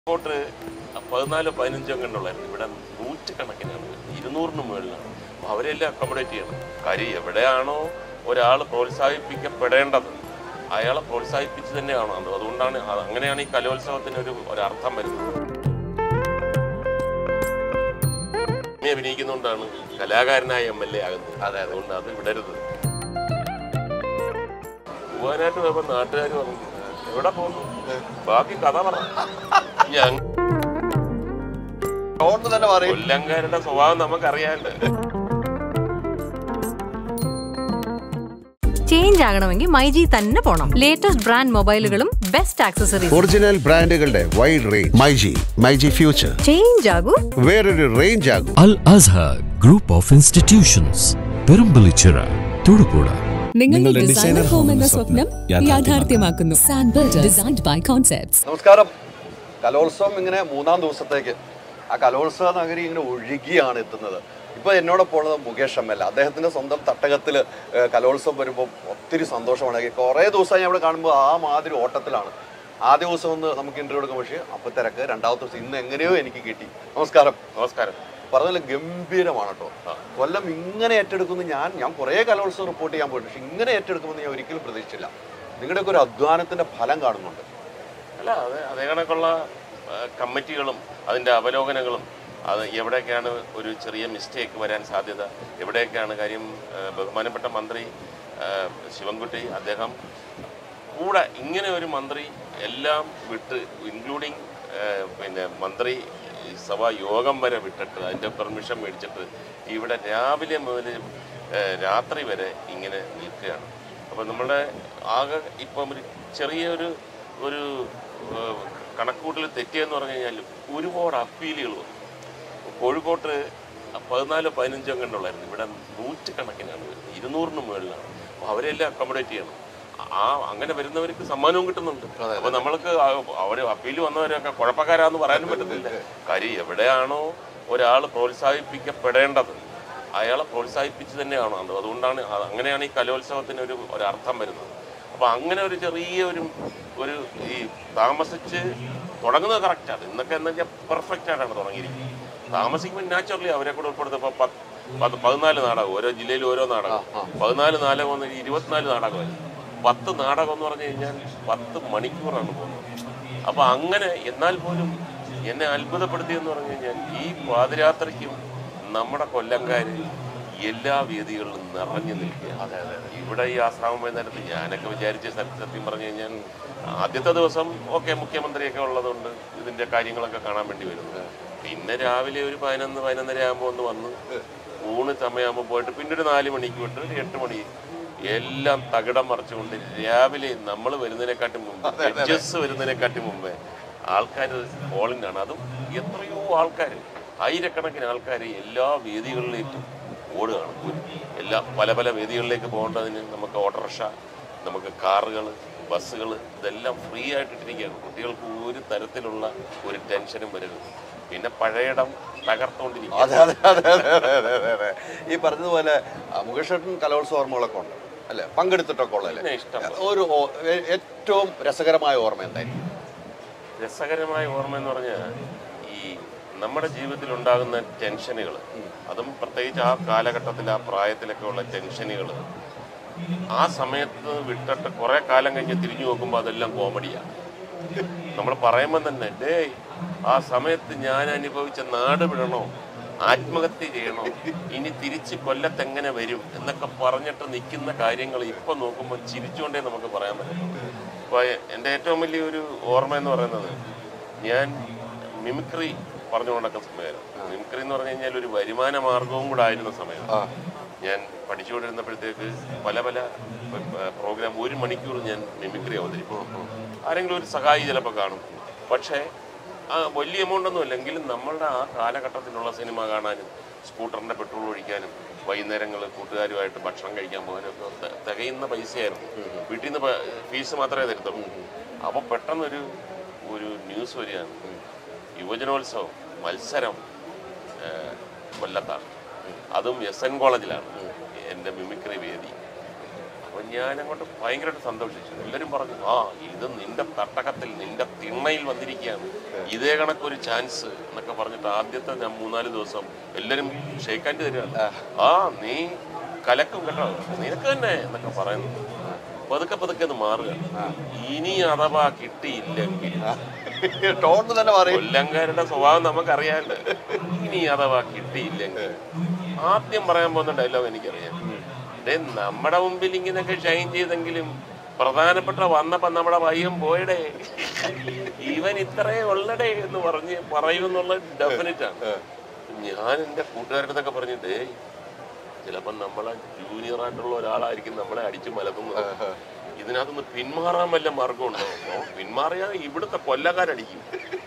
Report പതിനാല് പതിനഞ്ചോ കണ്ടുള്ളായിരുന്നു ഇവിടെ നൂറ്റുകണക്കിനാണ് ഇരുന്നൂറിന് മുകളിലാണ് അപ്പൊ അവരെല്ലാം അക്കോമഡേറ്റ് ചെയ്യണം കാര്യം എവിടെയാണോ ഒരാൾ പ്രോത്സാഹിപ്പിക്കപ്പെടേണ്ടത് അയാളെ പ്രോത്സാഹിപ്പിച്ച് തന്നെയാണ് അത് അതുകൊണ്ടാണ് അത് അങ്ങനെയാണ് ഈ കലോത്സവത്തിന് ഒരു ഒരർത്ഥം വരുന്നത് ഇനി അഭിനയിക്കുന്നതുകൊണ്ടാണ് കലാകാരനായ എം എൽ എ ആകുന്നത് അതെ അതുകൊണ്ട് അത് വിടരുത് പോകാനായിട്ട് പോയപ്പോ നാട്ടുകാർ പറഞ്ഞു എവിടെ പോകുന്നു ബാക്കി കഥ പറ ഞാൻ ടോൺ തന്നെ പറയും കൊല്ലങ്കാരുടെ സ്വഭാവം നമുക്കറിയാണ്ട് ചേഞ്ച് ആകണമെങ്കിൽ മൈജി തന്നെ പോണം ലേറ്റസ്റ്റ് ബ്രാൻഡ് മൊബൈലുകളും ബെസ്റ്റ് ആക്സസറീസ് ഒറിജിനൽ ബ്രാൻഡുകളുടെ wide range myG myG future change ആകൂ വേറൊരു റേഞ്ച് ആകും Al Azhar Group of Institutions, പെരുമ്പലിച്ചിറ Thodupuzha നിങ്ങളുടെ ഡിസൈനർ ഹോം എന്ന സ്വപ്നം യാഥാർത്ഥ്യമാക്കുന്നു സാൻബിൾ ഡിസൈൻഡ് ബൈ കോൺസെപ്റ്റ്സ് നമസ്കാരം കലോത്സവം ഇങ്ങനെ മൂന്നാം ദിവസത്തേക്ക് ആ കലോത്സവ നഗരി ഇങ്ങനെ ഒഴുകിയാണ് എത്തുന്നത് ഇപ്പോൾ എന്നോടൊപ്പം ഉള്ളത് മുകേഷ് എം എൽ എ അദ്ദേഹത്തിൻ്റെ സ്വന്തം തട്ടകത്തിൽ കലോത്സവം വരുമ്പോൾ ഒത്തിരി സന്തോഷമാണ് കുറേ ദിവസമായി അവിടെ കാണുമ്പോൾ ആ മാതിരി ഓട്ടത്തിലാണ് ആദ്യ ദിവസം ഒന്ന് നമുക്ക് ഇൻ്റർവ്യൂ എടുക്കാൻ പക്ഷേ അപ്പോൾ തിരക്ക് രണ്ടാമത്തെ ദിവസം ഇന്ന് എങ്ങനെയോ എനിക്ക് കിട്ടി നമസ്കാരം നമസ്കാരം പറഞ്ഞാൽ ഗംഭീരമാണ് കേട്ടോ കൊല്ലം ഇങ്ങനെ ഏറ്റെടുക്കുന്നു ഞാൻ ഞാൻ കുറേ കലോത്സവം റിപ്പോർട്ട് ചെയ്യാൻ പോയിട്ട് പക്ഷെ ഇങ്ങനെ ഏറ്റെടുക്കുമെന്ന് ഞാൻ ഒരിക്കലും പ്രതീക്ഷിച്ചില്ല നിങ്ങളുടെയൊക്കെ ഒരു അധ്വാനത്തിന്റെ ഫലം കാണുന്നുണ്ട് അല്ല അത് അതേ കണക്കുള്ള ആ, കമ്മിറ്റികളും അതിൻ്റെ അവലോകനങ്ങളും അത് എവിടെയൊക്കെയാണ് ഒരു ചെറിയ മിസ്റ്റേക്ക് വരാൻ സാധ്യത എവിടെയൊക്കെയാണ് കാര്യം ആ, ബഹുമാനപ്പെട്ട മന്ത്രി ആ, ശിവൻകുട്ടി അദ്ദേഹം കൂടെ ഇങ്ങനെ ഒരു മന്ത്രി എല്ലാം വിട്ട് ഇൻക്ലൂഡിങ് പിന്നെ മന്ത്രി സഭാ യോഗം വരെ വിട്ടിട്ട് അതിൻ്റെ പെർമിഷൻ മേടിച്ചിട്ട് ഇവിടെ രാവിലെ മുതൽ രാത്രി വരെ ഇങ്ങനെ നിൽക്കുകയാണ് അപ്പോൾ നമ്മുടെ ആകെ ഇപ്പം ഒരു ചെറിയൊരു ഒരു ഏഹ്, കണക്കുകൂട്ടൽ തെറ്റിയെന്ന് പറഞ്ഞു കഴിഞ്ഞാൽ ഒരുപാട് അപ്പീലുകൾ വന്നു കോഴിക്കോട്ട് പതിനാല് പതിനഞ്ചോ കണ്ടുള്ളായിരുന്നു ഇവിടെ നൂറ്റുകണക്കിനാണ് വരുന്നത് ഇരുന്നൂറിന് മുകളിലാണ് അപ്പോൾ അവരെല്ലാം അക്കോമഡേറ്റ് ചെയ്യണം ആ അങ്ങനെ വരുന്നവർക്ക് സമ്മാനവും കിട്ടുന്നുണ്ട് അപ്പൊ നമ്മൾക്ക് ആ- അവര് അപ്പീൽ വന്നവരൊക്കെ കുഴപ്പക്കാരാന്ന് പറയാനും പറ്റത്തില്ല കാര്യം എവിടെയാണോ ഒരാൾ പ്രോത്സാഹിപ്പിക്കപ്പെടേണ്ടത് അയാളെ പ്രോത്സാഹിപ്പിച്ച് തന്നെയാണ് അത് അതുകൊണ്ടാണ് അത് അങ്ങനെയാണ് ഈ കലോത്സവത്തിന് ഒരു ഒരർത്ഥം വരുന്നത് അപ്പൊ അങ്ങനെ ഒരു ചെറിയ ഒരു ഒരു ഈ താമസിച്ച് തുടങ്ങുന്നത് കറക്റ്റാണ് ഇന്നൊക്കെ എന്ന് വെച്ചാൽ പെർഫെക്റ്റ് ആയിട്ടാണ് തുടങ്ങിയിരിക്കുന്നത് താമസിക്കുമ്പോൾ നാച്ചുറലി അവരെ കൂടെ ഉൾപ്പെടുത്തപ്പോൾ പത്ത് പത്ത് പതിനാല് നാടകം ഓരോ ജില്ലയിൽ ഓരോ നാടകം പതിനാല് നാടകം എന്ന് ഇരുപത്തിനാല് നാടകമായി പത്ത് നാടകം എന്ന് പറഞ്ഞു കഴിഞ്ഞാൽ പത്ത് മണിക്കൂറാണ് പോകുന്നത് അപ്പൊ അങ്ങനെ എന്നാൽ പോലും എന്നെ അത്ഭുതപ്പെടുത്തിയെന്ന് പറഞ്ഞു കഴിഞ്ഞാൽ ഈ പാതിരാത്രിക്കും നമ്മുടെ കൊല്ലംകാര് എല്ലാ വേദികളിലും നിറഞ്ഞു നിൽക്കുക ഇവിടെ ഈ ആശ്രാമം നേരത്ത് ഞാനൊക്കെ വിചാരിച്ച സത്യ- സത്യം പറഞ്ഞു കഴിഞ്ഞാൽ ആദ്യത്തെ ദിവസം ഓക്കെ മുഖ്യമന്ത്രിയൊക്കെ ഉള്ളതുകൊണ്ട് ഇതിന്റെ കാര്യങ്ങളൊക്കെ കാണാൻ വേണ്ടി വരുന്നു പിന്നെ രാവിലെ ഒരു പതിനൊന്ന് പതിനൊന്നര ആകുമ്പോൾ ഒന്ന് വന്ന് മൂന്ന് സമയമാകുമ്പോൾ പോയിട്ട് പിന്നെ ഒരു നാല് മണിക്ക് വിട്ട് ഒരു എട്ട് മണി എല്ലാം തകിടം മറിച്ചുകൊണ്ട് രാവിലെ നമ്മൾ വരുന്നതിനെക്കാട്ടി മുമ്പ് ജഡ്ജസ് വരുന്നതിനെക്കാട്ടി മുമ്പേ ആൾക്കാർ ആണ് അതും എത്രയോ ആൾക്കാർ ആയിരക്കണക്കിന് ആൾക്കാർ എല്ലാ വേദികളിലേക്കും ഓടുകയാണ് എല്ലാ പല പല വേദികളിലേക്ക് പോകേണ്ടതിന് നമുക്ക് ഓട്ടോറിക്ഷ നമുക്ക് കാറുകൾ ബസ്സുകൾ ഇതെല്ലാം ഫ്രീ ആയിട്ട് ഇട്ടിരിക്കുകയാണ് കുട്ടികൾക്ക് ഒരു തരത്തിലുള്ള ഒരു ടെൻഷനും വരരുത് പിന്നെ പഴയടം തകർത്തുകൊണ്ടിരിക്കുക അതെ അതെ അതെ അതെ അതെ അതെ അതെ അതെ ഈ പറഞ്ഞതുപോലെ ആ, മുകേഷ് ഏട്ടൻ കലോത്സവ ഓർമ്മകളൊക്കെ ഉണ്ട് അല്ലെ പങ്കെടുത്തിട്ടൊക്കെ ഉള്ളല്ലേ പിന്നെ ഇഷ്ടം പോലെ. ഒരു ഓ- ഏ- ഏറ്റവും രസകരമായ ഓർമ്മ എന്തായിരിക്കും രസകരമായ ഓർമ്മ എന്ന് പറഞ്ഞാൽ ഈ നമ്മുടെ ജീവിതത്തിൽ ഉണ്ടാകുന്ന ടെൻഷനുകൾ അതും പ്രത്യേകിച്ച് ആ കാലഘട്ടത്തിൽ ആ പ്രായത്തിലൊക്കെ ഉള്ള ടെൻഷനുകൾ ആ സമയത്ത് വിട്ടിട്ട് കുറെ കാലം കഴിഞ്ഞ് തിരിഞ്ഞു നോക്കുമ്പോൾ അതെല്ലാം കോമഡിയാണ് നമ്മൾ പറയുമ്പോൾ തന്നെ ഡേ ആ സമയത്ത് ഞാൻ അനുഭവിച്ച നാട് വിടണോ ആത്മഹത്യ ചെയ്യണോ ഇനി തിരിച്ച് കൊല്ലത്ത് എങ്ങനെ വരും എന്നൊക്കെ പറഞ്ഞിട്ട് നിൽക്കുന്ന കാര്യങ്ങൾ ഇപ്പൊ നോക്കുമ്പോൾ ചിരിച്ചുകൊണ്ടേ നമുക്ക് പറയാൻ പറ്റും അപ്പോൾ എൻ്റെ ഏറ്റവും വലിയൊരു ഓർമ്മ എന്ന് പറയുന്നത് ഞാൻ മിമിക്രി പറഞ്ഞുകൊണ്ടൊക്കെ സമയമായിരുന്നു മിമിക്രി എന്ന് പറഞ്ഞു കഴിഞ്ഞാൽ ഒരു വരുമാന മാർഗവും കൂടെ ആയിരുന്ന സമയം ഞാൻ പഠിച്ചുകൊണ്ടിരുന്നപ്പോഴത്തേക്ക് പല പല പ്രോഗ്രാം ഒരു മണിക്കൂർ ഞാൻ മിമിക്രി അവതരിപ്പിക്കും ആരെങ്കിലും ഒരു സഹായി ചിലപ്പോൾ കാണും പക്ഷേ ആ വലിയ എമൗണ്ട് ഒന്നും ഇല്ലെങ്കിലും നമ്മളുടെ ആ കാലഘട്ടത്തിലുള്ള സിനിമ കാണാനും സ്കൂട്ടറിന്റെ പെട്രോൾ ഒഴിക്കാനും വൈകുന്നേരങ്ങൾ കൂട്ടുകാരുമായിട്ട് ഭക്ഷണം കഴിക്കാൻ പോകാനും ഒക്കെ ത- തികയുന്ന പൈസയായിരുന്നു വീട്ടിൽ നിന്ന് ഫീസ് മാത്രമേ തരത്തുള്ളൂ അപ്പോൾ പെട്ടെന്നൊരു ഒരു ന്യൂസ് വരികയാണ് യുവജനോത്സവം മത്സരം ഏഹ്, കൊല്ലത്താണ് അതും എസ് എൻ കോളേജിലാണ് എൻ്റെ മിമിക്രി വേദി അപ്പം ഞാനങ്ങോട്ട് ഭയങ്കരമായിട്ട് സന്തോഷിച്ചു എല്ലാവരും പറഞ്ഞു ആ ഇത് നിന്റെ തട്ടകത്തിൽ നിന്റെ തിണ്ണയിൽ വന്നിരിക്കുകയാണ് ഇതേ കണക്കൊരു ചാൻസ് എന്നൊക്കെ പറഞ്ഞിട്ട് ആദ്യത്തെ ഞാൻ മൂന്നാല് ദിവസം എല്ലാവരും ഷെയ്ക്കാൻ്റെ തരികയാണ് ആ നീ കലക്കും കേട്ടോ നിനക്ക് തന്നെ എന്നൊക്കെ പറയുന്നു പതുക്കെ പതുക്കെ അത് മാറുക ഇനി അഥവാ കിട്ടിയില്ലെങ്കിൽ ടോൺ തന്നെ പറയും കൊല്ലങ്കാരുടെ സ്വഭാവം നമുക്കറിയാമല്ലോ ഇനി അഥവാ കിട്ടിയില്ലെങ്കിൽ ആദ്യം പറയാൻ പോകുന്ന ഡയലോഗ് എനിക്കറിയാം ഡേ നമ്മുടെ മുമ്പിൽ ഇങ്ങനെയൊക്കെ ഷൈൻ ചെയ്തെങ്കിലും പ്രധാനപ്പെട്ട വന്നപ്പോ നമ്മുടെ പയ്യൻ പോയടേ ഇവൻ ഇത്രേ ഉള്ളടേ എന്ന് പറഞ്ഞ് പറയുമെന്നുള്ള ഡെഫിനറ്റ് ആണ് ഞാൻ എന്റെ കൂട്ടുകാരുടെ പറഞ്ഞിട്ട് ചിലപ്പോ നമ്മളെ ജൂനിയർ ആയിട്ടുള്ള ഒരാളായിരിക്കും നമ്മളെ അടിച്ചു മലക്കുന്നത് ഇതിനകത്തുനിന്ന് പിന്മാറാൻ വല്ല മാർഗമുണ്ടോ ഓ, പിന്മാറിയാൽ ഇവിടുത്തെ കൊല്ലക്കാരടിക്കും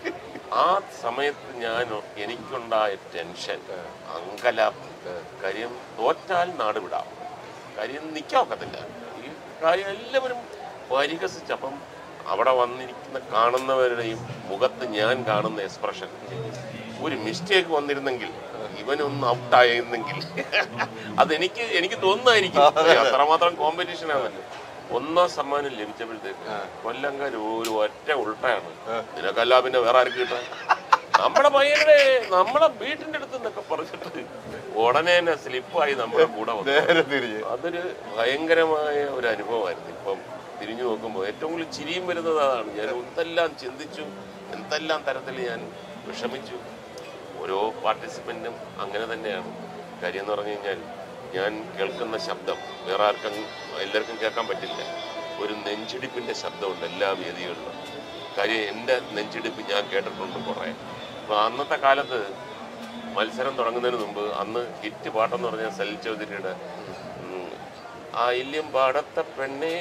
ആ സമയത്ത് ഞാൻ എനിക്കുണ്ടായ ടെൻഷൻ അങ്കലാപ്പ് കാര്യം തോറ്റാൽ നാട് വിടാം കാര്യം നിൽക്കാൻ ഒക്കത്തില്ല ഈ കാര്യം എല്ലാവരും പരിഹസിച്ചപ്പം അവിടെ വന്നിരിക്കുന്ന കാണുന്നവരുടെയും മുഖത്ത് ഞാൻ കാണുന്ന എക്സ്പ്രഷൻ ഒരു മിസ്റ്റേക്ക് വന്നിരുന്നെങ്കിൽ ഇവനൊന്ന് ഔട്ടായിരുന്നെങ്കിൽ അതെനിക്ക് എനിക്ക് തോന്നുന്നതായിരിക്കും അത്രമാത്രം കോമ്പറ്റീഷൻ ആണല്ലോ ഒന്നാം സമ്മാനം ലഭിച്ചപ്പോഴത്തേക്ക് കൊല്ലങ്കാർ ഒരു ഒറ്റ ഉൾട്ടയാണ് നിനക്കല്ല പിന്നെ വേറെ ആർക്ക് കിട്ടാൻ നമ്മുടെ പയ്യനെ നമ്മളെ വീട്ടിന്റെ അടുത്ത് എന്നൊക്കെ പറഞ്ഞിട്ട് ഉടനെ തന്നെ സ്ലിപ്പായി നമ്മുടെ കൂടെ വന്നു നേരെ തിരിഞ്ഞ് അതൊരു ഭയങ്കരമായ ഒരു അനുഭവമായിരുന്നു ഇപ്പം തിരിഞ്ഞു നോക്കുമ്പോൾ ഏറ്റവും കൂടുതൽ ചിരിയും വരുന്നത് അതാണ് ഞാൻ എന്തെല്ലാം ചിന്തിച്ചു എന്തെല്ലാം തരത്തിൽ ഞാൻ വിഷമിച്ചു ഓരോ പാർട്ടിസിപ്പൻറ്റും അങ്ങനെ തന്നെയാണ് കാര്യം എന്ന് പറഞ്ഞു കഴിഞ്ഞാൽ ഞാൻ കേൾക്കുന്ന ശബ്ദം വേറെ ആർക്കും എല്ലാവർക്കും കേൾക്കാൻ പറ്റില്ല ഒരു നെഞ്ചിടിപ്പിൻ്റെ ശബ്ദമുണ്ട് എല്ലാ വേദികളിലും കാര്യം എൻ്റെ നെഞ്ചിടിപ്പ് ഞാൻ കേട്ടിട്ടുണ്ട് കുറേ അപ്പോൾ അന്നത്തെ കാലത്ത് മത്സരം തുടങ്ങുന്നതിന് മുമ്പ് അന്ന് ഹിറ്റ് പാട്ടെന്ന് പറഞ്ഞാൽ സലിൽ ചൗധരിയുടെ ഉം, ആയില്യം പാടത്തെ പെണ്ണേ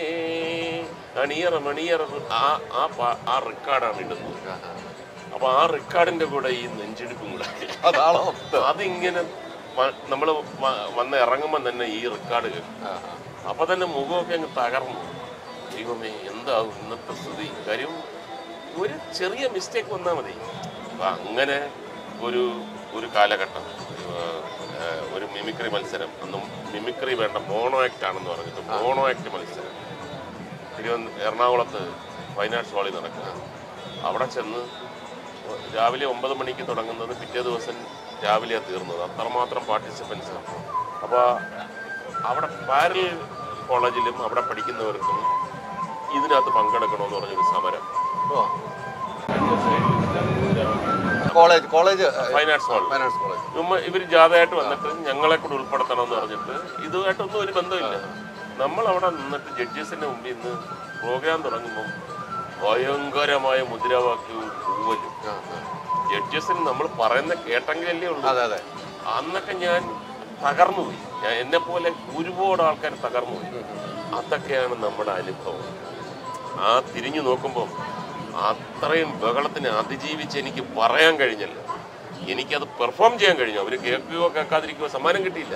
അണിയറ മണിയറ ആ ആ പാ- ആ റെക്കോർഡാണ് ഇടുന്നത് അപ്പൊ ആ റെക്കോർഡിന്റെ കൂടെ ഈ നെഞ്ചിടിപ്പും കൂടെ അതാണോ അതിങ്ങനെ നമ്മൾ വന്ന് ഇറങ്ങുമ്പോൾ തന്നെ ഈ റെക്കോർഡ് കേൾക്കും അപ്പൊ തന്നെ മുഖമൊക്കെ അങ്ങ് തകർന്നു ദൈവമേ എന്താവും ഇന്നത്തെ സ്ഥിതി കാര്യം ഒരു ചെറിയ മിസ്റ്റേക്ക് വന്നാൽ മതി അപ്പൊ അങ്ങനെ ഒരു ഒരു കാലഘട്ടം ഏഹ്, ഏഹ്, ഒരു മിമിക്രി മത്സരം അന്നും മിമിക്രി വേണ്ട മോണോ ആക്ട് ആണെന്ന് പറഞ്ഞിട്ട് മോണോ ആക്ട് മത്സരം തിരുവനന്തപുരം എറണാകുളത്ത് ഫൈൻ ആർട്സ് ഹാളിൽ നടക്കുക അവിടെ ചെന്ന് രാവിലെ ഒമ്പത് മണിക്ക് തുടങ്ങുന്നത് പിറ്റേ ദിവസം രാവിലെയാണ് തീർന്നത് അത്രമാത്രം പാർട്ടിസിപ്പൻസ് അപ്പോൾ അവിടെ പാരൽ കോളേജിലും അവിടെ പഠിക്കുന്നവർക്കും ഇതിനകത്ത് പങ്കെടുക്കണമെന്ന് പറഞ്ഞൊരു സമരം കോളേജ് കോളേജ് ഫൈൻ ആർട്സ് ഹാളിൽ ഫൈനാൻസ് കോളേജ് ചുമ്മാ ഇവർ ജാഥയായിട്ട് വന്നിട്ട് ഞങ്ങളെ കൂടെ ഉൾപ്പെടുത്തണം എന്ന് പറഞ്ഞിട്ട് ഇതുമായിട്ടൊന്നും ഒരു ബന്ധമില്ല നമ്മൾ അവിടെ നിന്നിട്ട് ജഡ്ജസിന്റെ മുമ്പിൽ നിന്ന് പ്രോഗ്രാം തുടങ്ങുമ്പോൾ ഭയങ്കരമായ മുദ്രാവാക്യവും കൂവലും ജഡ്ജസിന് നമ്മൾ പറയുന്ന കേട്ടെങ്കിലല്ലേ ഉള്ളൂ അതെ അതെ അന്നൊക്കെ ഞാൻ തകർന്നുപോയി ഞാൻ എന്നെ പോലെ ഒരുപാട് ആൾക്കാർ തകർന്നുപോയി അതൊക്കെയാണ് നമ്മുടെ അനുഭവം ആ തിരിഞ്ഞു നോക്കുമ്പോൾ അത്രയും ബഹളത്തിനെ അതിജീവിച്ച് എനിക്ക് പറയാൻ കഴിഞ്ഞല്ലോ എനിക്കത് പെർഫോം ചെയ്യാൻ കഴിഞ്ഞു അവർ കേൾക്കുകയോ കേൾക്കാതിരിക്കുകയോ സമ്മാനം കിട്ടിയില്ല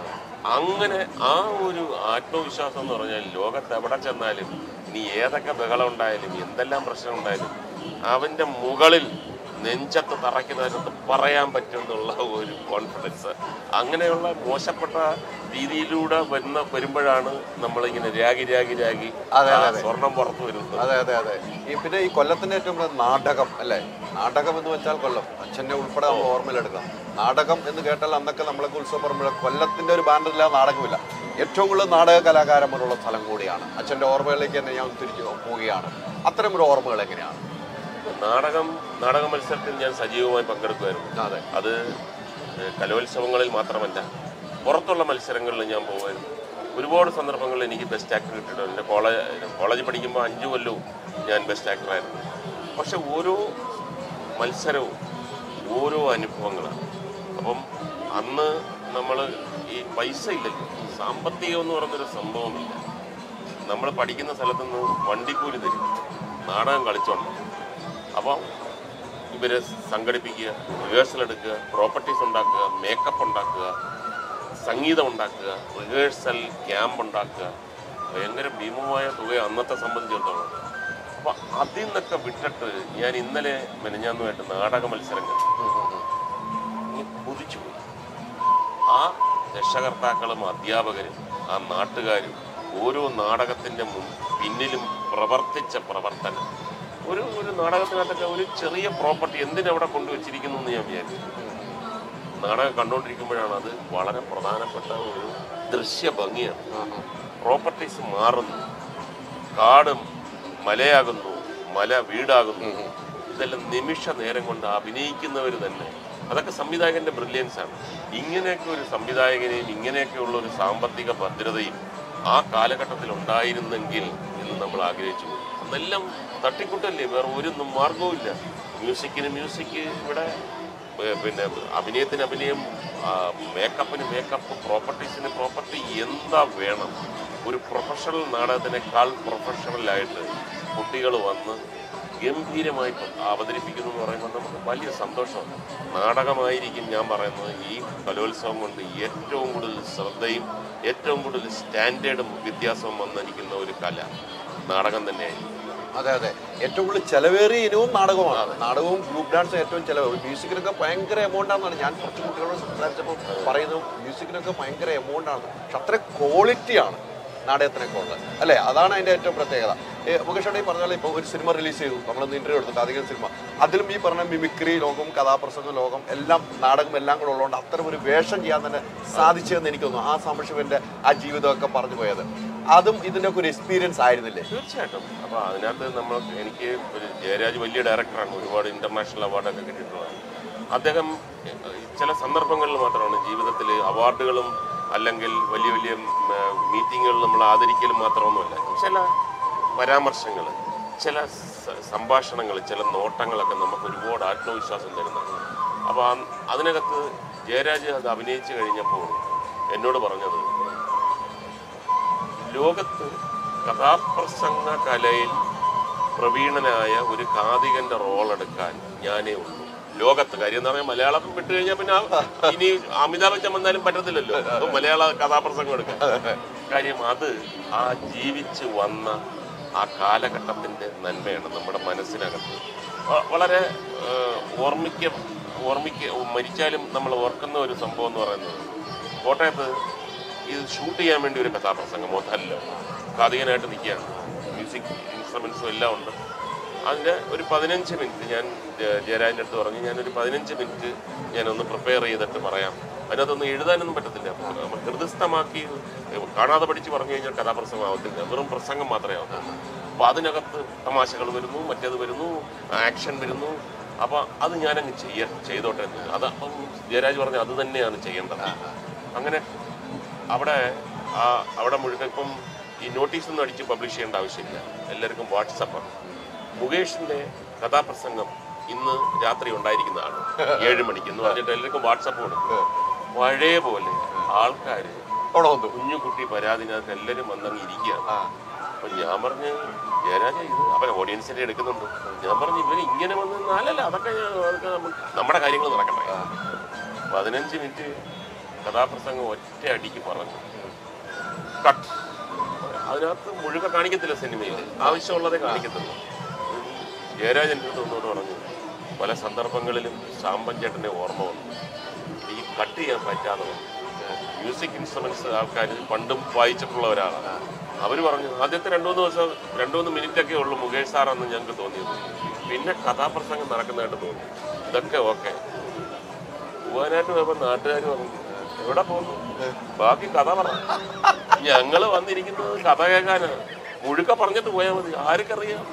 അങ്ങനെ ആ ഒരു ആത്മവിശ്വാസം എന്ന് പറഞ്ഞാൽ ലോകത്ത് എവിടെ ചെന്നാലും ഇനി ഏതൊക്കെ ബഹളം ഉണ്ടായാലും എന്തെല്ലാം പ്രശ്നം ഉണ്ടായാലും അവൻ്റെ മുകളിൽ നെഞ്ചത്ത് തറയ്ക്കുന്നതിനകത്ത് പറയാൻ പറ്റുമെന്നുള്ള ഒരു കോൺഫിഡൻസ് അങ്ങനെയുള്ള മോശപ്പെട്ട രീതിയിലൂടെ വരുന്ന വരുമ്പോഴാണ് നമ്മളിങ്ങനെ രാഗി രാഗി രാഗി അതെ, ആ അതെ, അതെ. സ്വർണം പുറത്തു വരുന്നത് അതെ അതെ അതെ ഈ പിന്നെ ഈ കൊല്ലത്തിന്റെ ഏറ്റവും കൂടുതൽ നാടകം അല്ലേ നാടകം എന്ന് വെച്ചാൽ കൊല്ലം അച്ഛന്റെ ഉൾപ്പെടെ നമ്മൾ ഓർമ്മയിലെടുക്കാം നാടകം എന്ന് കേട്ടാൽ അന്നൊക്കെ നമ്മളൊക്കെ ഉത്സവപ്പറമ്പുഴ കൊല്ലത്തിന്റെ ഒരു ബാനറില്ലാതെ നാടകമില്ല ഏറ്റവും കൂടുതൽ നാടക കലാകാരന്മാരുള്ള സ്ഥലം കൂടിയാണ് അച്ഛന്റെ ഓർമ്മകളിലേക്ക് തന്നെ ഞാൻ തിരിച്ചു പോവുകയാണ് അത്തരം ഒരു ഓർമ്മകൾ എങ്ങനെയാണ് നാടകം നാടക മത്സരത്തിൽ ഞാൻ സജീവമായി പങ്കെടുക്കുമായിരുന്നു അതെ അത് ഏഹ്, കലോത്സവങ്ങളിൽ മാത്രമല്ല പുറത്തുള്ള മത്സരങ്ങളിൽ ഞാൻ പോകുമായിരുന്നു ഒരുപാട് സന്ദർഭങ്ങളിൽ എനിക്ക് ബെസ്റ്റ് ആക്ടർ കിട്ടിയിട്ടുണ്ട് എൻ്റെ കോളേജ് കോളേജ് പഠിക്കുമ്പോൾ അഞ്ച് കൊല്ലവും ഞാൻ ബെസ്റ്റ് ആക്ടറായിരുന്നു പക്ഷെ ഓരോ മത്സരവും ഓരോ അനുഭവങ്ങളാണ് അപ്പം അന്ന് നമ്മൾ ഈ പൈസ ഇല്ലല്ലോ സാമ്പത്തികം എന്ന് പറഞ്ഞൊരു സംഭവമില്ല നമ്മൾ പഠിക്കുന്ന സ്ഥലത്തുനിന്ന് വണ്ടിക്കൂലി തരും നാടകം കളിച്ചോണ്ട് അപ്പം ഇവരെ സംഘടിപ്പിക്കുക റിഹേഴ്സൽ എടുക്കുക പ്രോപ്പർട്ടീസ് ഉണ്ടാക്കുക മേക്കപ്പ് ഉണ്ടാക്കുക സംഗീതം ഉണ്ടാക്കുക റിഹേഴ്സൽ ക്യാമ്പ് ഉണ്ടാക്കുക ഭയങ്കര ഭീമമായ തുക അന്നത്തെ സംബന്ധിച്ചിടത്തോളം അപ്പം അതിൽ നിന്നൊക്കെ വിട്ടിട്ട് ഞാൻ ഇന്നലെ മെനഞ്ഞാന്നുമായിട്ട് നാടക മത്സരങ്ങൾ ഇങ്ങനെ കുതിച്ചുപോയി ആ രക്ഷകർത്താക്കളും അധ്യാപകരും ആ നാട്ടുകാരും ഓരോ നാടകത്തിൻ്റെ മുൻ പിന്നിലും പ്രവർത്തിച്ച പ്രവർത്തനം ഒരു ഒരു നാടകത്തിനകത്തൊക്കെ ഒരു ചെറിയ പ്രോപ്പർട്ടി എന്തിനവിടെ കൊണ്ടുവച്ചിരിക്കുന്നു എന്ന് ഞാൻ വിചാരിച്ചു നാടകം കണ്ടുകൊണ്ടിരിക്കുമ്പോഴാണ് അത് വളരെ പ്രധാനപ്പെട്ട ഒരു ദൃശ്യ ഭംഗിയാണ് പ്രോപ്പർട്ടീസ് മാറുന്നു കാടും മലയാകുന്നു മല വീടാകുന്നു ഇതെല്ലാം നിമിഷ നേരം കൊണ്ട് അഭിനയിക്കുന്നവർ തന്നെ അതൊക്കെ സംവിധായകന്റെ ബ്രില്യൻസ് ആണ് ഇങ്ങനെയൊക്കെ ഒരു സംവിധായകനെയും ഇങ്ങനെയൊക്കെയുള്ള ഒരു സാമ്പത്തിക ഭദ്രതയും ആ കാലഘട്ടത്തിൽ ഉണ്ടായിരുന്നെങ്കിൽ എന്ന് നമ്മൾ ആഗ്രഹിച്ചു പോയി. അതെല്ലാം തട്ടിക്കൂട്ടല്ലേ വേറെ ഒരു മാർഗവും ഇല്ല മ്യൂസിക്കിന് മ്യൂസിക് ഇവിടെ ഏ, പിന്നെ അഭിനയത്തിന് അഭിനയം ആ, മേക്കപ്പിന് മേക്കപ്പ് പ്രോപ്പർട്ടീസിന് പ്രോപ്പർട്ടി എന്താ വേണം ഒരു പ്രൊഫഷണൽ നാടകത്തിനേക്കാൾ പ്രൊഫഷണലായിട്ട് കുട്ടികൾ വന്ന് ഗംഭീരമായി പ- അവതരിപ്പിക്കുന്നു എന്ന് പറയുമ്പോൾ നമുക്ക് വലിയ സന്തോഷമാണ് നാടകമായിരിക്കും ഞാൻ പറയുന്നത് ഈ കലോത്സവം കൊണ്ട് ഏറ്റവും കൂടുതൽ ശ്രദ്ധയും ഏറ്റവും കൂടുതൽ സ്റ്റാൻഡേർഡും വ്യത്യാസവും വന്നിരിക്കുന്ന ഒരു കല നാടകം തന്നെയായിരിക്കും അതെ അതെ ഏറ്റവും കൂടുതൽ ചെലവേറിയ ഇനവും നാടകമാണ് നാടകവും ഗ്രൂപ്പ് ഡാൻസും ഏറ്റവും ചെലവ് മ്യൂസിക്കിനൊക്കെ ഭയങ്കര എമൗണ്ട് ആണെന്നാണ് ഞാൻ കുറച്ച് കുട്ടികളോട് സംസാരിച്ചപ്പോൾ പറയുന്നത് മ്യൂസിക്കിനൊക്കെ ഭയങ്കര എമൗണ്ട് ആണ് പക്ഷെ അത്ര ക്വാളിറ്റിയാണ് നാടകത്തിനൊക്കെ ഉള്ളത് അല്ലേ അതാണ് അതിൻ്റെ ഏറ്റവും പ്രത്യേകത ഏ, മുകേഷ് ഈ പറഞ്ഞാൽ ഇപ്പോൾ ഒരു സിനിമ റിലീസ് ചെയ്തു നമ്മളൊന്ന് ഇന്റർവ്യൂ എടുത്തിട്ട് അധികം സിനിമ അതിലും ഈ പറഞ്ഞ മിമിക്രി ലോകം കഥാപ്രസംഗ ലോകം എല്ലാം നാടകം എല്ലാം കൂടെ ഉള്ളതുകൊണ്ട് അത്തരം ഒരു വേഷം ചെയ്യാൻ തന്നെ സാധിച്ചതെന്ന് എനിക്ക് തോന്നുന്നു ആ സംശുവിൻ്റെ ആ ജീവിതമൊക്കെ പറഞ്ഞു പോയത് അതും ഇതിൻ്റെ ഒക്കെ ഒരു എക്സ്പീരിയൻസ് ആയിരുന്നില്ലേ തീർച്ചയായിട്ടും അപ്പോൾ അതിനകത്ത് നമ്മൾ എനിക്ക് ഒരു ജയരാജ് വലിയ ഡയറക്ടറാണ് ഒരുപാട് ഇന്റർനാഷണൽ അവാർഡൊക്കെ കിട്ടിയിട്ടുള്ളതാണ് അദ്ദേഹം ഏഹ്, ചില സന്ദർഭങ്ങളിൽ മാത്രമാണ് ജീവിതത്തിൽ അവാർഡുകളും അല്ലെങ്കിൽ വലിയ വലിയ മീറ്റിങ്ങുകൾ നമ്മൾ ആദരിക്കലും മാത്രമൊന്നുമല്ല ചില പരാമർശങ്ങൾ ചില സ- സംഭാഷണങ്ങൾ ചില നോട്ടങ്ങളൊക്കെ നമുക്ക് ഒരുപാട് ആത്മവിശ്വാസം തരുന്നതാണ് അപ്പോൾ അതിനകത്ത് ജയരാജ് അത് അഭിനയിച്ചു കഴിഞ്ഞപ്പോൾ എന്നോട് പറഞ്ഞത് ലോകത്ത് കഥാപ്രസംഗ കലയിൽ പ്രവീണനായ ഒരു കാതികന്റെ റോൾ എടുക്കാൻ ഞാനേ ഉള്ളൂ ലോകത്ത് കാര്യം എന്ന് പറഞ്ഞാൽ മലയാളം വിട്ടു കഴിഞ്ഞാൽ പിന്നെ ആ- ഇനി അമിതാഭ് ബച്ചൻ വന്നാലും പറ്റത്തില്ലല്ലോ അപ്പൊ മലയാള കഥാപ്രസംഗം എടുക്കാൻ കാര്യം അത് ആ ജീവിച്ച് വന്ന ആ കാലഘട്ടത്തിന്റെ നന്മയാണ് നമ്മുടെ മനസ്സിനകത്ത് വ- വളരെ ഏഹ്, ഓർമ്മിക്ക ഓർമ്മിക്ക മരിച്ചാലും നമ്മൾ ഓർക്കുന്ന ഒരു സംഭവം എന്ന് പറയുന്നത് കോട്ടയത്ത് ഇത് ഷൂട്ട് ചെയ്യാൻ വേണ്ടി ഒരു കഥാപ്രസംഗം മോഹൻലാലില്ല കാതികനായിട്ട് നിൽക്കുകയാണ് മ്യൂസിക് ഇൻസ്ട്രുമെൻസും എല്ലാം ഉണ്ട് അതിൻ്റെ ഒരു പതിനഞ്ച് മിനിറ്റ് ഞാൻ ജ- ജയരാജൻ്റെ അടുത്ത് പറഞ്ഞു ഞാനൊരു പതിനഞ്ച് മിനിറ്റ് ഞാനൊന്ന് പ്രിപ്പയർ ചെയ്തിട്ട് പറയാം അതിനകത്തൊന്നും എഴുതാനൊന്നും പറ്റത്തില്ല നമ്മൾ ഹൃദയസ്ഥമാക്കി കാണാതെ പഠിച്ച് പറഞ്ഞു കഴിഞ്ഞാൽ കഥാപ്രസംഗം ആവത്തില്ല വെറും പ്രസംഗം മാത്രമേ ആവത്തുള്ളൂ അപ്പോൾ അതിനകത്ത് തമാശകൾ വരുന്നു മറ്റേത് വരുന്നു ആക്ഷൻ വരുന്നു അപ്പോൾ അത് ഞാനങ്ങ് ചെയ്യ ചെയ്തോട്ടെ എന്ന് അത് അപ്പം ജയരാജ് പറഞ്ഞു അത് തന്നെയാണ് ചെയ്യേണ്ടത് അങ്ങനെ അവിടെ ആ അവിടെ മുഴുവൻ ഇപ്പം ഈ നോട്ടീസ് ഒന്നും അടിച്ച് പബ്ലിഷ് ചെയ്യേണ്ട ആവശ്യമില്ല എല്ലാവർക്കും വാട്സപ്പാണ് മുകേഷിന്റെ കഥാപ്രസംഗം ഇന്ന് രാത്രി ഉണ്ടായിരിക്കുന്നതാണ് ഏഴ് മണിക്ക് എന്ന് പറഞ്ഞിട്ട് എല്ലാവർക്കും വാട്സപ്പ് കൊടുക്കും പഴയ പോലെ ആൾക്കാർ അവിടെ വന്നു കുഞ്ഞു കുട്ടി പരാതിനകത്ത് എല്ലാവരും വന്നങ്ങ് ഇരിക്കുകയാണ് അപ്പൊ ഞാൻ പറഞ്ഞ് ജയരാജ ഇത് അവൻ ഓഡിയൻസിന്റെ എടുക്കുന്നുണ്ട് ഞാൻ പറഞ്ഞു ഇവര് ഇങ്ങനെ വന്ന് നാലല്ല അതൊക്കെ ഞാൻ- അതൊക്കെ നമ്മ- നമ്മുടെ കാര്യങ്ങൾ നടക്കട്ടെ പതിനഞ്ച് മിനിറ്റ് കഥാപ്രസംഗം ഒറ്റ അടിക്ക് പറഞ്ഞു കട്ട് അതിനകത്ത് മുഴുവൻ കാണിക്കത്തില്ല സിനിമയിൽ ആവശ്യമുള്ളതേ കാണിക്കത്തുള്ളൂ ജയരാജൻ്റെ അടുത്ത് ഒന്നുകൂടെ പറഞ്ഞു പല സന്ദർഭങ്ങളിലും സാമ്പൻ ചേട്ടനെ ഓർമ്മ വന്നു ഈ കട്ട് ചെയ്യാൻ പറ്റാതെ വന്നു. മ്യൂസിക് ഇൻസ്ട്രുമെന്റ്സ് ആൾക്കാർ പണ്ടും വായിച്ചിട്ടുള്ള ഒരാളാണ് അവർ പറഞ്ഞു ആദ്യത്തെ രണ്ടു മൂന്ന് ദിവസം രണ്ടു മൂന്ന് മിനിറ്റ് ഒക്കെ ഉള്ളൂ മുകേഷ് സാറാന്ന് ഞങ്ങൾക്ക് തോന്നിയത് പിന്നെ കഥാപ്രസംഗം നടക്കുന്നതായിട്ട് തോന്നി ഇതൊക്കെ ഓക്കെ പോകാനായിട്ട് പോയപ്പോൾ നാട്ടുകാർ പറഞ്ഞു എവിടെ പോകുന്നു ബാക്കി കഥ പറ ഞങ്ങള് വന്നിരിക്കുന്നത് കഥ കേൾക്കാനാണ് മുഴുക്ക പറഞ്ഞിട്ട് പോയാൽ മതി ആർക്കറിയാം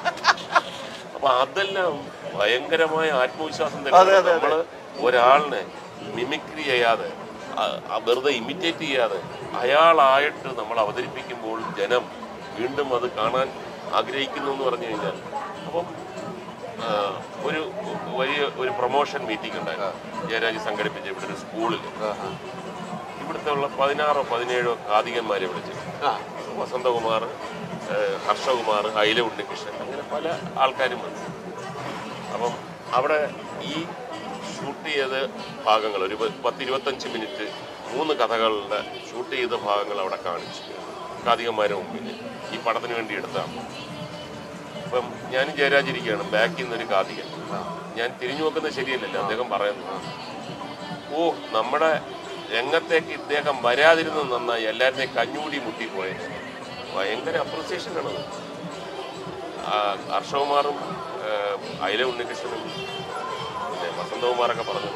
അപ്പൊ അതെല്ലാം ഭയങ്കരമായ ആത്മവിശ്വാസം അതെ, തന്നെ അതെ, നമ്മള് ഒരാളിനെ മിമിക്രി ചെയ്യാതെ ആ- ആ വെറുതെ ഇമിറ്റേറ്റ് ചെയ്യാതെ അയാളായിട്ട് നമ്മൾ അവതരിപ്പിക്കുമ്പോൾ ജനം വീണ്ടും അത് കാണാൻ ആഗ്രഹിക്കുന്നു എന്ന് പറഞ്ഞു കഴിഞ്ഞാൽ അപ്പം ആ, ഒരു വലിയ ഒരു പ്രൊമോഷൻ മീറ്റിംഗ് ഉണ്ടായിരുന്നു ജയരാജ് സംഘടിപ്പിച്ച ഇവിടെ ഒരു സ്കൂളിൽ ഇവിടുത്തെ ഉള്ള പതിനാറോ പതിനേഴോ കാതികന്മാരെ വിളിച്ചു ആ വസന്തകുമാർ ഏഹ് ഹർഷകുമാർ അയില ഉണ്ണികൃഷ്ണൻ അങ്ങനെ പല ആൾക്കാരും വന്നു അപ്പം അവിടെ ഈ ഷൂട്ട് ചെയ്ത ഭാഗങ്ങൾ ഒരു പ- പത്തിരുപത്തഞ്ച് മിനിറ്റ് മൂന്ന് കഥകളുടെ ഷൂട്ട് ചെയ്ത ഭാഗങ്ങൾ അവിടെ കാണിച്ചു കാതികന്മാരുടെ മുമ്പിൽ ഈ പടത്തിന് വേണ്ടി എടുത്താണ് അപ്പം ഞാനും ജയരാജിരിക്കുകയാണ് ബാക്കിൽ നിന്നൊരു കാതികൻ ഞാൻ തിരിഞ്ഞു നോക്കുന്നത് ശരിയല്ലല്ലോ അദ്ദേഹം പറയുന്നു ഓ നമ്മുടെ രംഗത്തേക്ക് ഇദ്ദേഹം വരാതിരുന്നത് നന്നായി എല്ലാവരുടെയും കഞ്ഞൂടി മുട്ടിപ്പോയത് ഭയങ്കര അപ്രിസിയേഷനാണ് ഹർഷകുമാറും അയില ഉണ്ണികൃഷ്ണനും പിന്നെ വസന്തകുമാറൊക്കെ പറഞ്ഞു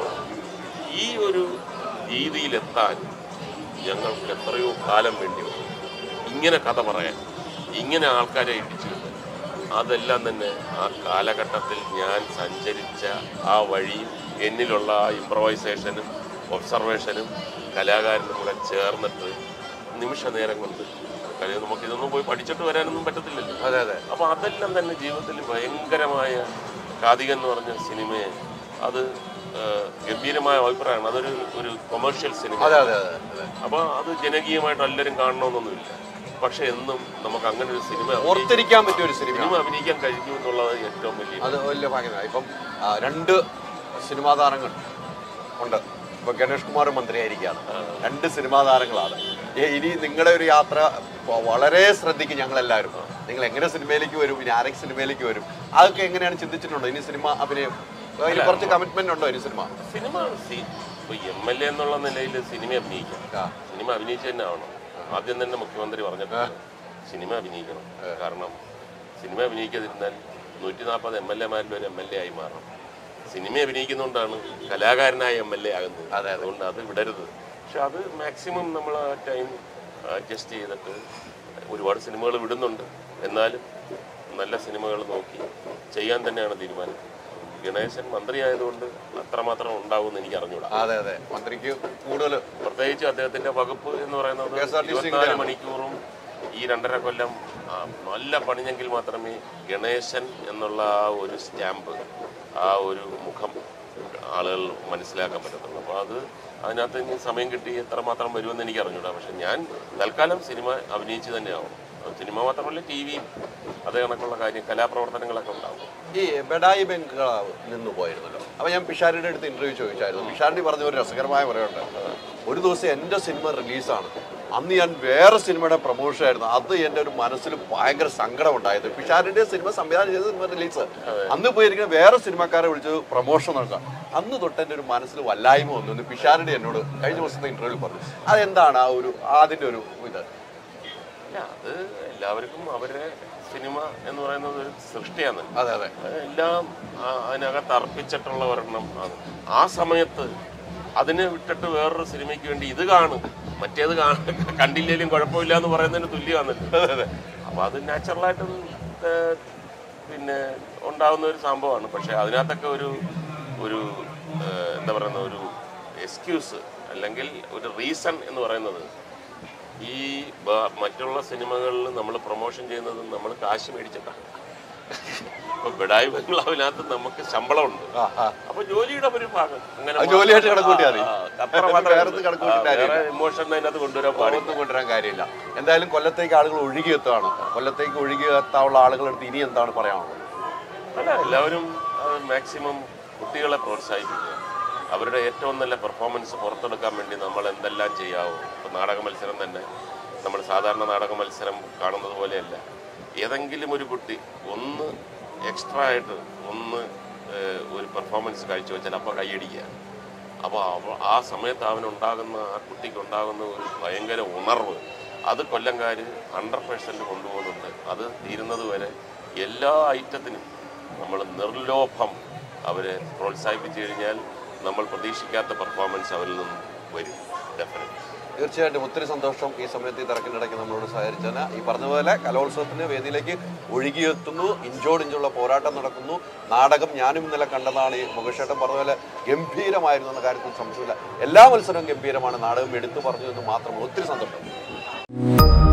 ഈ ഒരു രീതിയിലെത്താൻ ഞങ്ങൾക്ക് എത്രയോ കാലം വേണ്ടി വന്നു ഇങ്ങനെ കഥ പറയാൻ ഇങ്ങനെ ആൾക്കാരെ ഇടിച്ചു കിട്ടാൻ അതെല്ലാം തന്നെ ആ കാലഘട്ടത്തിൽ ഞാൻ സഞ്ചരിച്ച ആ വഴിയും എന്നിലുള്ള ആ ഇമ്പ്രവൈസേഷനും ഒബ്സർവേഷനും കലാകാരനും കൂടെ ചേർന്നിട്ട് നിമിഷ നേരം കൊണ്ട് കാര്യം നമുക്ക് ഇതൊന്നും പോയി പഠിച്ചിട്ട് വരാനൊന്നും പറ്റത്തില്ലല്ലോ അതെ അതെ അപ്പോൾ അതെല്ലാം തന്നെ ജീവിതത്തിൽ ഭയങ്കരമായ കാതികൻ എന്ന് പറഞ്ഞ സിനിമയെ അത് ആ, ഗംഭീരമായ അഭിപ്രായമാണ് അതൊരു ഒരു കൊമേഴ്ഷ്യൽ സിനിമ അതെ അതെ അതെ അതെ അപ്പോൾ അത് ജനകീയമായിട്ട് എല്ലാവരും കാണണമെന്നൊന്നുമില്ല പക്ഷെ എന്നും നമുക്ക് അങ്ങനെ ഒരു സിനിമ അഭിനയിക്കാൻ- ഓർത്തിരിക്കാൻ പറ്റിയ ഒരു സിനിമ സിനിമ അഭിനയിക്കാൻ കഴിയും എന്നുള്ളത് ഏറ്റവും വലിയ അത് വലിയ ഭാഗ്യമാണ് ഇപ്പം ആ, രണ്ട് സിനിമാ താരങ്ങൾ ഉണ്ട് ഇപ്പൊ ഗണേഷ് കുമാർ മന്ത്രിയായിരിക്കുകയാണ് രണ്ട് സിനിമാ താരങ്ങളാണ് ഏ, ഇനി നിങ്ങളുടെ ഒരു യാത്ര വ- വളരെ ശ്രദ്ധിക്കും ഞങ്ങളെല്ലാവരും നിങ്ങൾ എങ്ങനെ സിനിമയിലേക്ക് വരും ഇനി ആരൊക്കെ സിനിമയിലേക്ക് വരും അതൊക്കെ എങ്ങനെയാണ് ചിന്തിച്ചിട്ടുണ്ടോ ഇനി സിനിമ അഭിനയം അതിന് കുറച്ച് കമ്മിറ്റ്മെന്റ് ഉണ്ടോ ഇനി സിനിമ സിനിമ സി- ഇപ്പൊ എം എൽ എ എന്നുള്ള നിലയിൽ സിനിമ അഭിനയിക്കാം ആ. സിനിമ അഭിനയിച്ച് തന്നെ ആവണം ആദ്യം തന്നെ മുഖ്യമന്ത്രി പറഞ്ഞിട്ടുണ്ട് സിനിമ അഭിനയിക്കണം കാരണം സിനിമ അഭിനയിക്കാതിരുന്നാൽ നൂറ്റി നാൽപ്പത് എം എൽ എമാരിൽ ഒരു എം എൽ എ ആയി മാറണം സിനിമ അഭിനയിക്കുന്നതുകൊണ്ടാണ് കലാകാരനായ എം എൽ എ ആകുന്നത് അതെ, അതെ. അതുകൊണ്ട് അത് വിടരുത് പക്ഷെ അത് മാക്സിമം നമ്മൾ ആ ടൈം അഡ്ജസ്റ്റ് ചെയ്തിട്ട് ഒരുപാട് സിനിമകൾ വിടുന്നുണ്ട് എന്നാലും നല്ല സിനിമകൾ നോക്കി ചെയ്യാൻ തന്നെയാണ് തീരുമാനം ഗണേശൻ മന്ത്രിയായതുകൊണ്ട് അത്രമാത്രം ഉണ്ടാവുമെന്ന് എനിക്ക് അറിഞ്ഞൂടാ അതെ അതെ മന്ത്രിക്ക് കൂടുതൽ പ്രത്യേകിച്ച് അദ്ദേഹത്തിന്റെ വകുപ്പ് എന്ന് പറയുന്നത് KSRTC ഇരുപത്തിനാല് യാണ്. മണിക്കൂറും ഈ രണ്ടര കൊല്ലം ആ, നല്ല പണിഞ്ഞെങ്കിൽ മാത്രമേ ഗണേശൻ എന്നുള്ള ആ ഒരു സ്റ്റാമ്പ് ആ ഒരു മുഖം ആളുകൾ മനസ്സിലാക്കാൻ പറ്റത്തുള്ളൂ അപ്പോൾ അത് അതിനകത്ത് ഇനി സമയം കിട്ടി എത്രമാത്രം വരുമെന്ന് എനിക്ക് അറിഞ്ഞൂടാ പക്ഷെ ഞാൻ തൽക്കാലം സിനിമ അഭിനയിച്ച് തന്നെയാവണം അത് സിനിമ മാത്രമല്ല ടി വിയും അതേ കണക്കുള്ള കാര്യം കലാപ്രവർത്തനങ്ങളൊക്കെ ഉണ്ടാവും ഈ ബഡായി ബംഗ്ലാവ് നിന്ന് പോയിരുന്നല്ലോ അപ്പൊ ഞാൻ പിഷാരിയുടെ അടുത്ത് ഇന്റർവ്യൂ ചോദിച്ചായിരുന്നു പിഷാരി പറഞ്ഞ ഒരു രസകരമായ പറയുന്നുണ്ട് ഒരു ദിവസം എൻ്റെ സിനിമ റിലീസാണ് അന്ന് ഞാൻ വേറെ സിനിമയുടെ പ്രൊമോഷൻ ആയിരുന്നു അത് എൻ്റെ ഒരു മനസ്സിൽ ഭയങ്കര സങ്കടം ഉണ്ടായത് പിഷാരിന്റെ സിനിമ സംവിധാനം ചെയ്ത സിനിമ റിലീസ് അന്ന് പോയിരിക്കുന്ന വേറെ സിനിമക്കാരെ വിളിച്ച് പ്രൊമോഷൻ നടത്താം അന്ന് തൊട്ട് എൻ്റെ ഒരു മനസ്സിൽ വല്ലായ്മ വന്നു എന്ന് പിഷാരിയുടെ എന്നോട് കഴിഞ്ഞ ദിവസത്തെ ഇന്റർവ്യൂ പറഞ്ഞു അതെന്താണ് ആ ഒരു അതിന്റെ ഒരു ഇത് ഇല്ല അത് എല്ലാവർക്കും അവരുടെ സിനിമ എന്ന് പറയുന്നത് ഒരു സൃഷ്ടിയാണ് അതെ അതെ എല്ലാം ആ- അതിനകത്ത് അർപ്പിച്ചിട്ടുള്ള ഒരെണ്ണം ആണ് ആ സമയത്ത് അതിനെ വിട്ടിട്ട് വേറൊരു സിനിമയ്ക്ക് വേണ്ടി ഇത് കാണും മറ്റേത് കാണ കണ്ടില്ലേലും കുഴപ്പമില്ല എന്ന് പറയുന്നതിന് തുല്യമാണല്ലോ അപ്പൊ അത് നാച്ചുറലായിട്ടും ഏഹ്, പിന്നെ ഉണ്ടാവുന്ന ഒരു സംഭവമാണ് പക്ഷെ അതിനകത്തൊക്കെ ഒരു ഒരു ഏഹ്, എന്താ പറയുന്ന ഒരു എക്സ്ക്യൂസ് അല്ലെങ്കിൽ ഒരു റീസൺ എന്ന് പറയുന്നത് ഈ ബ- മറ്റുള്ള സിനിമകളിൽ നമ്മൾ പ്രൊമോഷൻ ചെയ്യുന്നത് നമ്മൾ കാശ് മേടിച്ചിട്ടാണ് ഇപ്പൊ ബിഡായി ബംഗ്ലാവിനകത്ത് നമുക്ക് ശമ്പളമുണ്ട് ആ ആ അപ്പൊ ജോലിയുടെ ഒരു ഭാഗം അങ്ങനെ അത് ജോലിയായിട്ട് കണക്കൂട്ടിയാൽ മതി. ആ, ആ, അത്ര മാത്രമേ വേറെ ഉള്ളൂ. കണക്കൂട്ടിയിട്ട് ആ, കാര്യമില്ല. വേറെ ഇമോഷൻ അതിനകത്ത് കൊണ്ടുവരാൻ പാടില്ല ഒന്നും കൊണ്ടുവരാൻ കാര്യമില്ല എന്തായാലും കൊല്ലത്തേക്ക് ആളുകൾ ഒഴുകിയെത്താണ് കൊല്ലത്തേക്ക് ഒഴുകിയെത്താനുള്ള ആളുകളടുത്ത് ഇനി എന്താണ് പറയാനുള്ളത് അല്ല എല്ലാവരും മാക്സിമം കുട്ടികളെ പ്രോത്സാഹിപ്പിക്കുക അവരുടെ ഏറ്റവും നല്ല പെർഫോമൻസ് പുറത്തെടുക്കാൻ വേണ്ടി നമ്മൾ എന്തെല്ലാം ചെയ്യാവോ ഇപ്പോൾ നാടക മത്സരം തന്നെ നമ്മൾ സാധാരണ നാടക മത്സരം കാണുന്നത് പോലെയല്ല ഏതെങ്കിലും ഒരു കുട്ടി ഒന്ന് എക്സ്ട്രാ ആയിട്ട് ഒന്ന് ഏഹ്, ഒരു പെർഫോമൻസ് കാഴ്ചവെച്ചാൽ അപ്പോൾ കൈയടിക്കുക അപ്പോൾ അവ ആ സമയത്ത് അവനുണ്ടാകുന്ന ആ കുട്ടിക്ക് ഉണ്ടാകുന്ന ഒരു ഭയങ്കര ഉണർവ് അത് കൊല്ലംകാർ ഹൺഡ്രഡ് പേഴ്സൻറ്റ് കൊണ്ടുപോകുന്നുണ്ട് അത് തീരുന്നത് വരെ എല്ലാ ഐറ്റത്തിനും നമ്മൾ നിർലോഭം അവരെ പ്രോത്സാഹിപ്പിച്ചു കഴിഞ്ഞാൽ നമ്മൾ പ്രതീക്ഷിക്കാത്ത പെർഫോമൻസ് അവരിൽ നിന്നും വരും ഡെഫിനറ്റ് തീർച്ചയായിട്ടും ഒത്തിരി സന്തോഷം ഈ സമയത്ത് ഈ തിരക്കിനിടയ്ക്ക് നമ്മളോട് സഹകരിച്ചതിന് ഈ പറഞ്ഞ പോലെ കലോത്സവത്തിന് വേദിയിലേക്ക് ഒഴുകിയെത്തുന്നു ഇഞ്ചോട് ഇഞ്ചുള്ള പോരാട്ടം നടക്കുന്നു നാടകം ഞാനും ഇന്നലെ കണ്ടതാണ് ഈ മുഖേഷേട്ടൻ പറഞ്ഞ പോലെ ഗംഭീരമായിരുന്നു എന്ന കാര്യത്തിൽ സംശയമില്ല എല്ലാ മത്സരവും ഗംഭീരമാണ് നാടകം എടുത്തു പറഞ്ഞു എന്ന് മാത്രം ഒത്തിരി സന്തോഷം